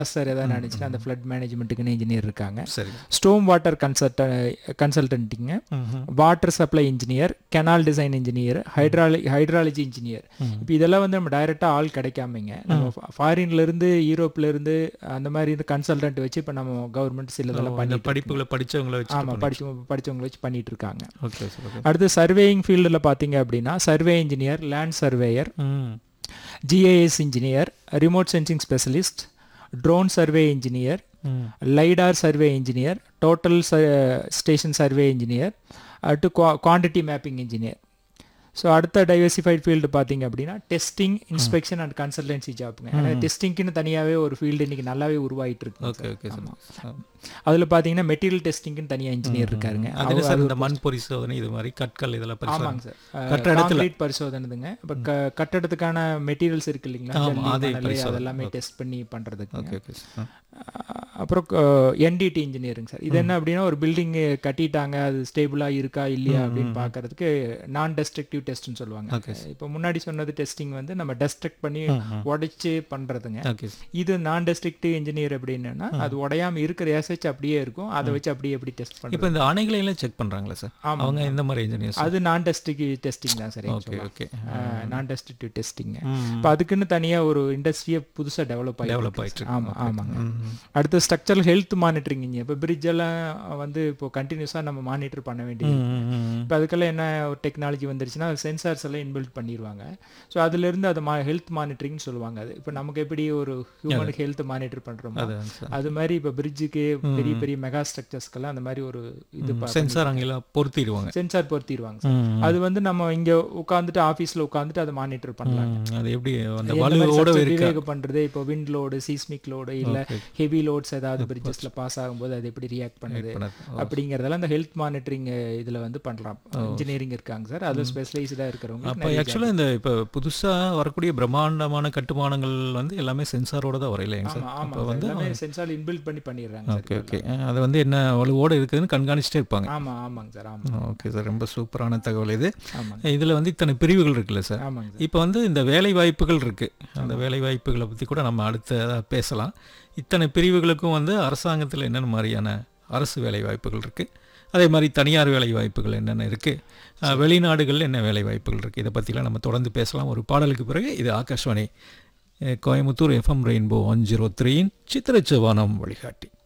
Sir எதாவது நினச்சினா அந்த flood மேனேஜ்மெண்ட்டுக்குன்னு engineer இருக்காங்க சரி ஸ்டோம் வாட்டர் கன்சல்ட கன்சல்டன்ட்டிங்க water supply engineer canal design engineer ஹைட்ராலி ஹைட்ராலஜி இன்ஜினியர் இப்போ இதெல்லாம் வந்து நம்ம டைரெக்டாக ஆள் கிடைக்காமங்க நம்ம ஃபாரின்லேருந்து யூரோப்லேருந்து அந்த மாதிரி இந்த கன்சல்டன்ட் வச்சு இப்போ நம்ம கவர்மெண்ட் சிலதெல்லாம் இந்த பண்ணி படிப்புகளை படிச்சவங்கள வச்சு ஆமாம் படிச்சு படிச்சவங்க வச்சு பண்ணிட்டு இருக்காங்க ஓகே சார் ஓகே அடுத்து சர்வேயிங் ஃபீல்டில் பார்த்தீங்க அப்படின்னா சர்வே இன்ஜினியர் லேண்ட் சர்வேயர் ம் GIS engineer remote sensing specialist drone survey engineer ம் lidar survey engineer total station survey engineer அடுத்து குவான்டிட்டி மேப்பிங் இன்ஜினியர் ஸோ அடுத்த டைவர்சிஃபைட் ஃபீல்டு பார்த்தீங்க அப்படின்னா டெஸ்டிங் இன்ஸ்பெக்ஷன் அண்ட் கன்சல்டன்சி ஜாப்புங்க ஏன்னா டெஸ்டிங்க்குன்னு தனியாகவே ஒரு ஃபீல்டு இன்னைக்கு நல்லாவே உருவாகிட்டு இருக்கு ஓகே ஓகே சார் அதில் பார்த்தீங்கன்னா மெட்டீரியல் டெஸ்டிங்க்குன்னு தனியாக இன்ஜினியர் இருக்காருங்க அது என்ன சார் இந்த மண் பரிசோதனை இது மாதிரி கற்கள் இதெல்லாம் பரிசோதனை ஆமாங்க சார் கட்டடத்துல- கான்கிரீட் பரிசோதனைதுங்க இப்போ கட்டடத்துக்கான மெட்டீரியல்ஸ் இருக்கு இல்லைங்களா ஆமா, ஜல்லி, அதே மணல், பரிசோதனை. அதெல்லாமே டெஸ்ட் பண்ணி பண்ணுறதுக்கு ஓகே ஓகே சார் அப்புறம் என்டிடி இன்ஜினியரிங் சார் இது என்ன அப்படின்னா ஒரு பில்டிங் கட்டிட்டாங்க அது ஸ்டேபிளாக இருக்கா இல்லையா அப்படின்னு பார்க்கறதுக்கு நான் டெஸ்ட்ரக்டிவ் டெஸ்ட்னு சொல்லுவாங்க இப்போ முன்னாடி சொன்னது டெஸ்டிங் வந்து நம்ம டெஸ்ட்ரக்ட் பண்ணி உடைச்சு பண்ணுறதுங்க ஓகே இது நான் டெஸ்ட்ரக்டிவ் இன்ஜினியர் அப்படின்னா அது உடையாம இருக்கிற ஏசச் அப்படியே இருக்கும் அதை வச்சு அப்படியே எப்படி டெஸ்ட் பண்ணுறது இப்போ இந்த அணைகளை எல்லாம் செக் பண்றாங்களா சார் ஆமாம். அவங்க இந்த மாதிரி இன்ஜினியர்ஸ் அது நான் டெஸ்டிங் டெஸ்டிங் தான் sir okay okay non destructive testing ம் இப்போ அதுக்குன்னு தனியாக ஒரு இண்டஸ்ட்ரியை புதுசாக டெவலப் ஆகி டெவலப் ஆயிட்டு இருக்கு. ஆமாம் ஆமாங்க ம் அடுத்து ஸ்ட்ரக்சரல் ஹெல்த் மானிட்டரிங் இப்போ பிரிட்ஜ் எல்லாம் வந்து இப்போ கண்டினியூஸாக நம்ம மானிட்டர் பண்ண வேண்டியது ம், ம், ம். இப்போ அதுக்கெல்லாம் என்ன ஒரு டெக்னாலஜி வந்துருச்சுன்னா சென்சார்ஸ் எல்லாம் இன்பில்ட் பண்ணிடுவாங்க ஸோ அதுலேருந்து அது மா ஹெல்த் மானிட்டரிங்னு சொல்லுவாங்க அது இப்போ நமக்கு எப்படி ஒரு ஹியூமன் ஹெல்த் மானிட்டர் பண்ணுறோமோ அதான் சார் அது மாதிரி இப்போ பிரிட்ஜுக்கு பெரிய பெரிய மெகா ஸ்ட்ரக்சர்ஸ்க்கெல்லாம் அந்த மாதிரி ஒரு இது சென்சார் அங்கெல்லாம் பொருத்திடுவாங்க சென்சார் பொருத்திடுவாங்க சார். ம், அது வந்து நம்ம இங்கே உட்காந்துட்டு ஆஃபீஸில் உட்காந்துட்டு அதை மானிட்டர் பண்ணலாம் ம். அது எப்படி அந்த எந்த மாதிரி வலுவோட structure இருக்கா விவேக பண்றது இப்போ விண்ட் லோடு சீஸ்மிக் லோடு இல்ல ஹெவி லோட்ஸ் ஏதாவது பிரிட்ஜஸ்ல பாஸ் ஆகும்போது அது எப்படி ரியாக்ட் பண்ணுது பண்ணது. அப்படிங்கறதெல்லாம் இந்த ஹெல்த் மானிட்டரிங் இதுல வந்து பண்ணலாம் இன்ஜினியரிங் இருக்காங்க சார் அது ஸ்பெஷலைஸ்டா இருக்கிறவங்க அப்போ ஆக்சுவலாக இந்த இப்போ புதுசாக வரக்கூடிய பிரம்மாண்டமான கட்டுமானங்கள் வந்து எல்லாமே சென்சாரோட தான் வரும் இல்லைங்க சார் ஆமா ஆமா அப்போ வந்து எல்லாமே சென்சார் இன்பில்ட் பண்ணி பண்ணிடுறாங்க ஓகே ஓகே அது வந்து என்ன வலுவோட இருக்குதுன்னு கண்காணிச்சிட்டே இருப்பாங்க ஆமா ஆமாங்க சார் ஆமா ஓகே சார் ரொம்ப சூப்பரான தகவல் இது ஆமாங்க இதில் வந்து இத்தனை பிரிவுகள் இருக்குல்ல சார் ஆமாங்க சார் இப்போ வந்து இந்த வேலை வாய்ப்புகள் இருக்குது அந்த வேலை வாய்ப்புகளை பற்றி கூட நம்ம அடுத்த பேசலாம் இத்தனை பிரிவுகளுக்கும் வந்து அரசாங்கத்தில் என்னென்ன மாதிரியான அரசு வேலை வாய்ப்புகள் இருக்குது அதே மாதிரி தனியார் வேலை வாய்ப்புகள் என்னென்ன இருக்குது வெளிநாடுகளில் என்ன வேலை வாய்ப்புகள் இருக்குது இதை பற்றிலாம் நம்ம தொடர்ந்து பேசலாம் ஒரு பாடலுக்கு பிறகு இது ஆகாஷ்வாணி அஹ், Coimbatore FM rainbow one zero த்ரீயின் சித்திரச்சவானம் வழிகாட்டி